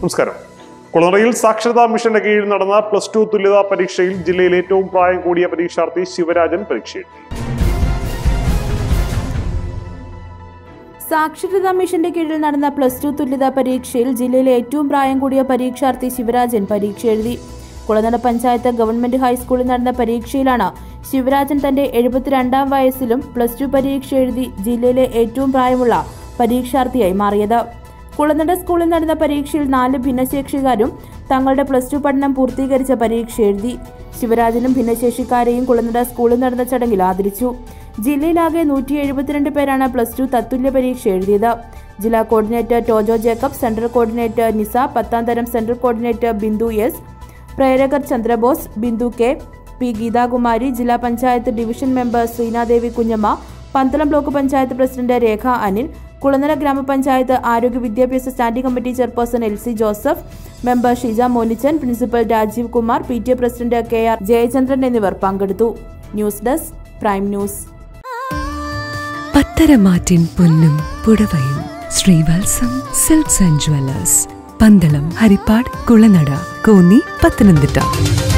നമസ്കാരം കുളനടയിൽ സാക്ഷരതാ മിഷന്റെ കീഴിൽ നടന്ന പ്ലസ് ടു തുല്യതാ പരീക്ഷയിൽ ജില്ലയിൽ ഏറ്റവും പ്രായം കൂടിയ പരീക്ഷാർത്ഥി ശിവരാജൻ പരീക്ഷ എഴുതി സാക്ഷരതാ മിഷന്റെ കീഴിൽ നടന്ന പ്ലസ് ടു തുല്യതാ പരീക്ഷയിൽ ജില്ലയിലെ ഏറ്റവും പ്രായം കൂടിയ പരീക്ഷാർത്ഥി ശിവരാജൻ പരീക്ഷ എഴുതി കുളനട പഞ്ചായത്ത് ഗവൺമെന്റ് ഹൈസ്കൂളിൽ നടന്ന പരീക്ഷയിലാണ് ശിവരാജൻ തന്റെ എഴുപത്തിരണ്ടാം വയസ്സിലും പ്ലസ് ടു പരീക്ഷ എഴുതി ജില്ലയിലെ ഏറ്റവും പ്രായമുള്ള പരീക്ഷാർത്ഥിയായി മാറിയത് കുളനട സ്കൂളിൽ നടന്ന പരീക്ഷയിൽ നാല് ഭിന്നശേഷിക്കാരും തങ്ങളുടെ പ്ലസ് ടു പഠനം പൂർത്തീകരിച്ച പരീക്ഷ എഴുതി ശിവരാജനും ഭിന്നശേഷിക്കാരെയും കുളനട സ്കൂളിൽ നടന്ന ചടങ്ങിൽ ആദരിച്ചു ജില്ലയിലാകെ നൂറ്റി എഴുപത്തിരണ്ട് പേരാണ് പ്ലസ് ടു തത്തുല്യ പരീക്ഷ എഴുതിയത് ജില്ലാ coordinator Tojo Jacob central coordinator Nisa പത്താം തരം സെൻട്രൽ കോർഡിനേറ്റർ ബിന്ദു എസ് പ്രേരകർ ചന്ദ്രബോസ് ബിന്ദു കെ പി ഗീതാകുമാരി ജില്ലാ panchayat division member Sreenadevi Kunjamma Pandalam block panchayat president Rekha Anil Kulanada ഗ്രാമപഞ്ചായത്ത് ആരോഗ്യ വിദ്യാഭ്യാസ standing committee chairperson L C Joseph member Sheeja Monichan principal Rajeev Kumar P T A president K R Jayachandran എന്നിവർ പങ്കെടുത്തു ന്യൂസ് ഡെസ്ക് പ്രൈം ന്യൂസ് പത്തരമാറ്റിൻ പൊന്നും പുടവയും Sreevatsam silks and Jewellers Pandalam Haripad Kulanada Konni Pathanamthitta